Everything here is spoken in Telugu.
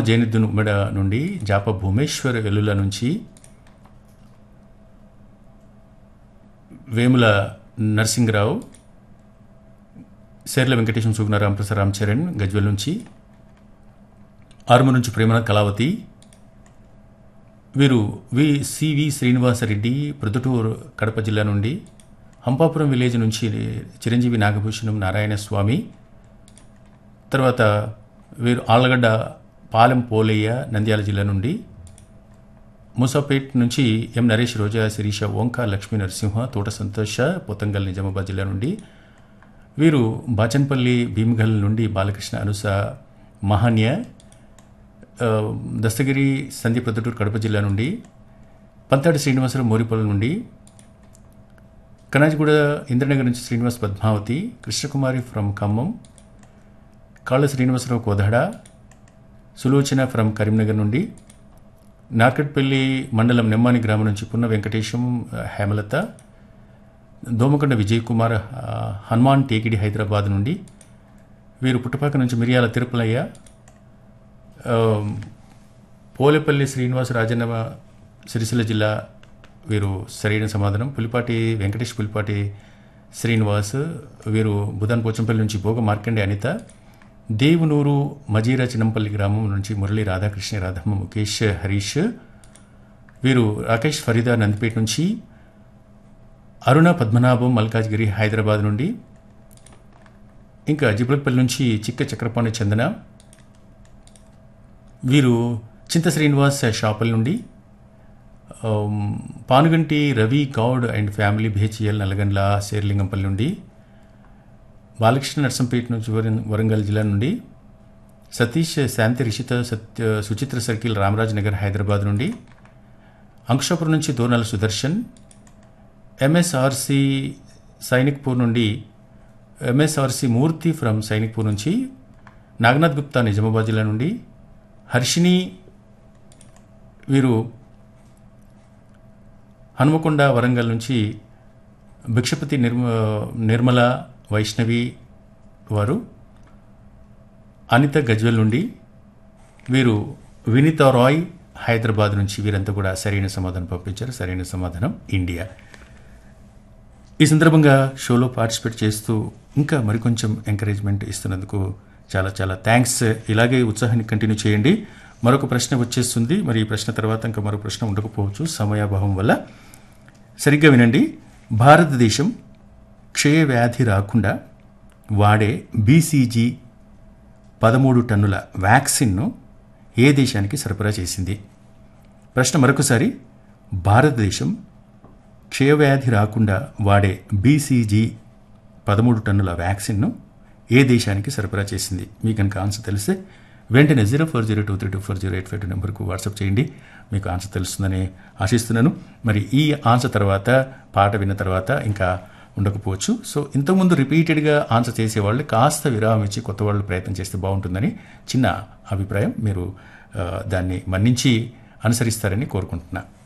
జైనుద్దీన్ ఉమ్మడ నుండి జాప భూమేశ్వర్ వెల్లుల నుంచి వేముల నరసింగరావు శేర్ల వెంకటేశం సుగుణారాం ప్రసాద్ రామ్ చరణ్ గజ్వెల్ నుంచి ఆరుమ నుంచి ప్రేమనాథ్ కళావతి వీరు వి సివి శ్రీనివాసరెడ్డి ప్రొద్దుటూరు కడప జిల్లా నుండి హంపాపురం విలేజ్ నుంచి చిరంజీవి నాగభూషణం నారాయణ స్వామి తర్వాత వీరు ఆళ్లగడ్డ పాలెం పోలయ్య నంద్యాల జిల్లా నుండి మూసాపేట్ నుంచి ఎం నరేష్ రోజా శిరీష ఓంకా లక్ష్మీ నరసింహ తోట సంతోష పొతంగల్ నిజామాబాద్ జిల్లా నుండి వీరు బాచన్పల్లి భీమగల్ నుండి బాలకృష్ణ అనుస మహాన్య ఆ, దస్తగిరి సందీప్ ప్రొద్దుటూరు కడప జిల్లా నుండి పంతాడి శ్రీనివాసరావు మోరిపల్లి నుండి కనాజిగూడ ఇంద్రనగర్ నుంచి శ్రీనివాస్ పద్మావతి కృష్ణకుమారి ఫ్రమ్ ఖమ్మం కాళ్ళ శ్రీనివాసరావు కోదాడ సులోచన ఫ్రమ్ కరీంనగర్ నుండి నార్కట్పల్లి మండలం నెమ్మాని గ్రామం నుంచి పున్న వెంకటేశం ఆ, హేమలత దోమకొండ విజయ్ కుమార్ ఆ, హనుమాన్ టేకిడి హైదరాబాద్ నుండి వీరు పుట్టపాక నుంచి మిరియాల తిరుపలయ్య ఆ, పోలేపల్లి శ్రీనివాస రాజన్న సిరిసిల్ల జిల్లా వీరు సరైన సమాధానం పులిపాటి వెంకటేష్ పులిపాటి శ్రీనివాస్ వీరు బుధాన్ పోచంపల్లి నుంచి భోగ మార్కండే అనిత దేవునూరు మజీరా చిన్నంపల్లి గ్రామం నుంచి మురళి రాధాకృష్ణ రాధమ్మ ముఖేష్ హరీష్ వీరు రాకేష్ ఫరీదా నందిపేట నుంచి అరుణ పద్మనాభం మల్కాజ్గిరి హైదరాబాద్ నుండి ఇంకా జిబ్లపల్లి నుంచి చిక్క చక్రపాణి చందన వీరు చింత శ్రీనివాస్ షాపల్ నుండి ఆమ్, Panuganti Ravi Goud and family BHEL Nallagandla Serilingampally నుండి బాలకృష్ణ నర్సంపేట నుంచి వరం- వరంగల్ జిల్లా నుండి సతీష్ శాంతి రిషిత సత్య సుచిత్ర సర్కిల్ రామరాజ్ నగర్ హైదరాబాద్ నుండి అంకుషాపురం నుంచి దోనాల సుదర్శన్ ఎంఎస్ఆర్సి సైనిక్పూర్ నుండి ఎంఎస్ఆర్సి మూర్తి ఫ్రమ్ సైనిక్పూర్ నుంచి నాగనాథ్ గుప్తా నిజామాబాద్ జిల్లా నుండి హర్షిని వీరు హనుమకొండ వరంగల్ నుంచి భిక్షపతి నిర్మ నిర్మల వైష్ణవి వారు అనిత గజ్వెల్ నుండి వీరు వినీత రాయ్ హైదరాబాద్ నుంచి వీరంతా కూడా సరైన సమాధానం పంపించారు సరైన సమాధానం ఇండియా ఈ సందర్భంగా షోలో పార్టిసిపేట్ చేస్తూ ఇంకా మరికొంచెం ఎంకరేజ్మెంట్ ఇస్తున్నందుకు చాలా చాలా థ్యాంక్స్ ఇలాగే ఉత్సాహాన్ని కంటిన్యూ చేయండి మరొక ప్రశ్న వచ్చేస్తుంది మరి ఈ ప్రశ్న తర్వాత ఇంకా మరో ప్రశ్న ఉండకపోవచ్చు సమయాభావం వల్ల సరిగ్గా వినండి భారతదేశం క్షయవ్యాధి రాకుండా వాడే బీసీజీ పదమూడు టన్నుల వ్యాక్సిన్ను ఏ దేశానికి సరఫరా చేసింది ప్రశ్న మరొకసారి భారతదేశం క్షయవ్యాధి రాకుండా వాడే బీసీజీ పదమూడు టన్నుల వ్యాక్సిన్ను ఏ దేశానికి సరఫరా చేసింది మీకు కనుక ఆన్సర్ తెలిస్తే వెంటనే zero four zero two three two four zero eight five two నెంబర్కు వాట్సాప్ చేయండి మీకు ఆన్సర్ తెలుస్తుందని ఆశిస్తున్నాను మరి ఈ ఆన్సర్ తర్వాత పాట విన్న తర్వాత ఇంకా ఉండకపోవచ్చు సో ఇంతకుముందు రిపీటెడ్గా ఆన్సర్ చేసేవాళ్ళు కాస్త విరామం ఇచ్చి కొత్త వాళ్ళు ప్రయత్నం చేస్తే బాగుంటుందని చిన్న అభిప్రాయం మీరు ఆ, దాన్ని మన్నించి అనుసరిస్తారని కోరుకుంటున్నా